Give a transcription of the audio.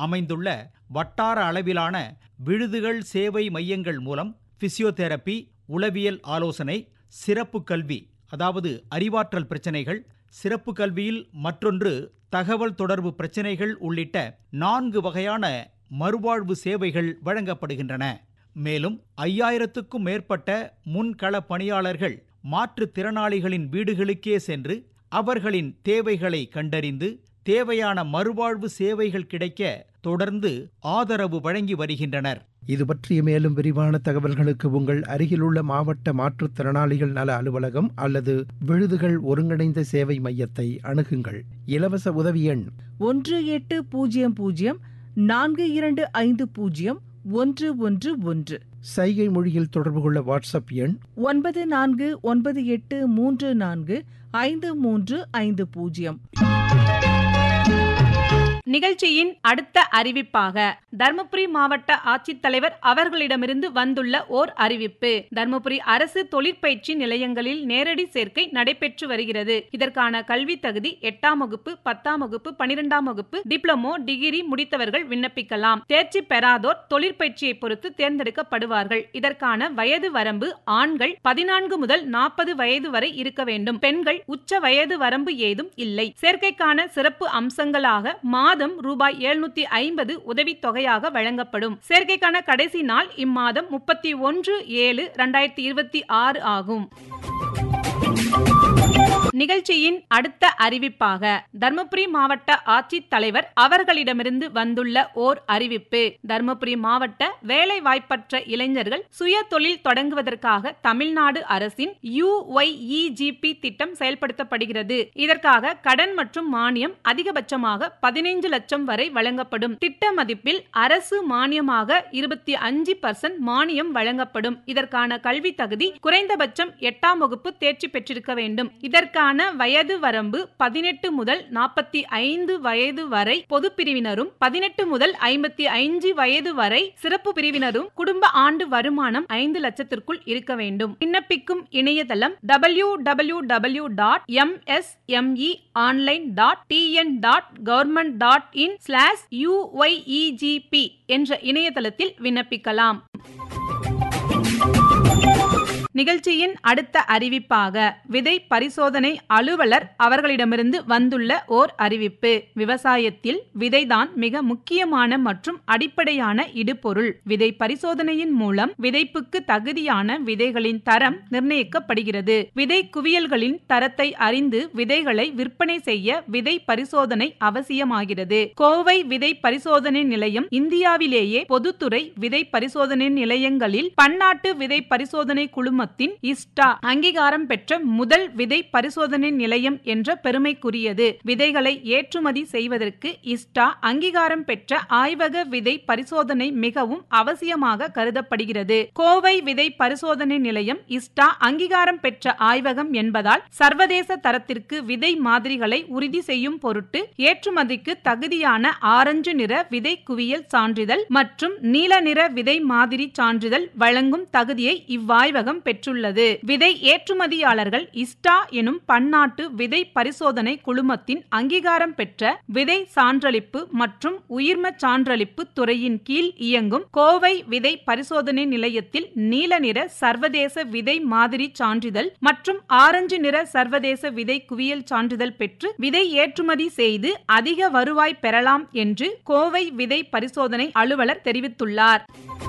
அமைந்துள்ள வட்டார அளவிலான விடுதிகள் சேவை மையங்கள் மூலம் பிசியோதெரப்பி உளவியல் ஆலோசனை சிறப்பு கல்வி அதாவது அறிவாற்றல் பிரச்சனைகள் சிறப்பு கல்வியில் மற்றொன்று தகவல் தொடர்பு பிரச்சனைகள் உள்ளிட்ட நான்கு வகையான மறுவாழ்வு சேவைகள் வழங்கப்படுகின்றன மேலும் ஐயாயிரத்துக்கும் மேற்பட்ட முன்கள பணியாளர்கள் மாற்றுத்திறனாளிகளின் வீடுகளுக்கே சென்று அவர்களின் தேவைகளை கண்டறிந்து தேவையான மறுவாழ்வு சேவைகள் கிடைக்க தொடர்ந்து ஆதரவு வழங்கி வருகின்றனர் இது பற்றிய மேலும் விரிவான தகவல்களுக்கு உங்கள் அருகிலுள்ள மாவட்ட மாற்றுத்திறனாளிகள் நல அலுவலகம் அல்லது விழுதுகள் ஒருங்கிணைந்த சேவை மையத்தை அணுகுங்கள் இலவச உதவி எண் ஒன்று எட்டு பூஜ்ஜியம் பூஜ்ஜியம் நான்கு இரண்டு ஐந்து பூஜ்ஜியம் ஒன்று ஒன்று ஒன்று சைகை மொழியில் தொடர்பு கொள்ள வாட்ஸ்அப் எண் ஒன்பது நான்கு ஒன்பது எட்டு மூன்று நான்கு ஐந்து மூன்று ஐந்து பூஜ்ஜியம் நிகழ்ச்சியின் அடுத்த அறிவிப்பாக தருமபுரி மாவட்ட ஆட்சித்தலைவர் அவர்களிடமிருந்து வந்துள்ள ஓர் அறிவிப்பு தருமபுரி அரசு தொழிற்பயிற்சி நிலையங்களில் நேரடி சேர்க்கை நடைபெற்று வருகிறது இதற்கான கல்வி தகுதி எட்டாம் வகுப்பு பத்தாம் வகுப்பு பனிரெண்டாம் வகுப்பு டிப்ளமோ டிகிரி முடித்தவர்கள் விண்ணப்பிக்கலாம் தேர்ச்சி பெறாதோர் தொழிற்பயிற்சியை பொறுத்து தேர்ந்தெடுக்கப்படுவார்கள் இதற்கான வயது வரம்பு ஆண்கள் பதினான்கு முதல் நாற்பது வயது வரை இருக்க வேண்டும் பெண்கள் உச்ச வயது வரம்பு ஏதும் இல்லை சேர்க்கைக்கான சிறப்பு அம்சங்களாக மாதம் ரூபாய் எழுநூத்தி ஐம்பது உதவித்தொகையாக வழங்கப்படும் சேர்க்கைக்கான கடைசி நாள் இம்மாதம் முப்பத்தி ஒன்று ஏழு இரண்டாயிரத்தி இருபத்தி ஆறு ஆகும் நிகழ்ச்சியின் அடுத்த அறிவிப்பாக தருமபுரி மாவட்ட ஆட்சித்தலைவர் அவர்களிடமிருந்து வந்துள்ள ஓர் அறிவிப்பு தருமபுரி மாவட்ட வேலை வாய்ப்பற்ற இளைஞர்கள் சுய தொழில் தொடங்குவதற்காக தமிழ்நாடு அரசின் யுஒய்இஜிபி திட்டம் செயல்படுத்தப்படுகிறது இதற்காக கடன் மற்றும் மானியம் அதிகபட்சமாக பதினைந்து லட்சம் வரை வழங்கப்படும் திட்ட மதிப்பில் அரசு மானியமாக இருபத்தி அஞ்சு பர்சன்ட் மானியம் வழங்கப்படும் இதற்கான கல்வி தகுதி குறைந்தபட்சம் எட்டாம் வகுப்பு தேர்ச்சி பெற்றிருக்க வேண்டும் இதற்கான வயது வரம்பு பதினெட்டு முதல் நாற்பத்தி ஐந்து வயது வரை பொது பிரிவினரும் பதினெட்டு முதல் ஐம்பத்தி ஐந்து வயது வரை சிறப்பு பிரிவினரும் குடும்ப ஆண்டு வருமானம் ஐந்து லட்சத்திற்குள் இருக்க வேண்டும் விண்ணப்பிக்கும் இணையதளம் W W W dot MSME online dot TN dot government dot in slash UYEGP என்ற இணையதளத்தில் விண்ணப்பிக்கலாம் நிகழ்ச்சியின் அடுத்த அறிவிப்பாக விதை பரிசோதனை அலுவலர் அவர்களிடமிருந்து வந்துள்ள ஓர் அறிவிப்பு விவசாயத்தில் விதைதான் மிக முக்கியமான மற்றும் அடிப்படையான இடுபொருள் விதை பரிசோதனையின் மூலம் விதைப்புக்கு தகுதியான விதைகளின் தரம் நிர்ணயிக்கப்படுகிறது விதை குவியல்களின் தரத்தை அறிந்து விதைகளை விற்பனை செய்ய விதை பரிசோதனை அவசியமாகிறது கோவை விதை பரிசோதனை நிலையம் இந்தியாவிலேயே பொதுத்துறை விதை பரிசோதனை நிலையங்களில் பன்னாட்டு விதை பரிசோதனை குழுமத்தின் இஸ்டா அங்கீகாரம் பெற்ற முதல் விதை பரிசோதனை நிலையம் என்ற பெருமைக்குரியது விதைகளை ஏற்றுமதி செய்வதற்கு இஸ்டா அங்கீகாரம் பெற்ற ஆய்வக விதை பரிசோதனை மிகவும் அவசியமாக கருதப்படுகிறது கோவை விதை பரிசோதனை நிலையம் இஸ்டா அங்கீகாரம் பெற்ற ஆய்வகம் என்பதால் சர்வதேச தரத்திற்கு விதை மாதிரிகளை உறுதி செய்யும் பொருட்டு ஏற்றுமதிக்கு தகுதியான ஆரஞ்சு நிற விதை குவியல் சான்றிதழ் மற்றும் நீல நிற விதை மாதிரி சான்றிதழ் வழங்கும் தகுதியை இவ்வாய்வகம் பெற்றுள்ளது விதை ஏற்றுமதியாளர்கள் இஸ்டா எனும் பன்னாட்டு விதை பரிசோதனை குழுமத்தின் அங்கீகாரம் பெற்ற விதை சான்றளிப்பு மற்றும் உயிர்ம சான்றளிப்பு துறையின் கீழ் இயங்கும் கோவை விதை பரிசோதனை நிலையத்தில் நீல நிற சர்வதேச விதை மாதிரி சான்றிதழ் மற்றும் ஆரஞ்சு நிற சர்வதேச விதை குவியல் சான்றிதழ் பெற்று விதை ஏற்றுமதி செய்து அதிக வருவாய் பெறலாம் என்று கோவை விதை பரிசோதனை அலுவலர் தெரிவித்துள்ளார்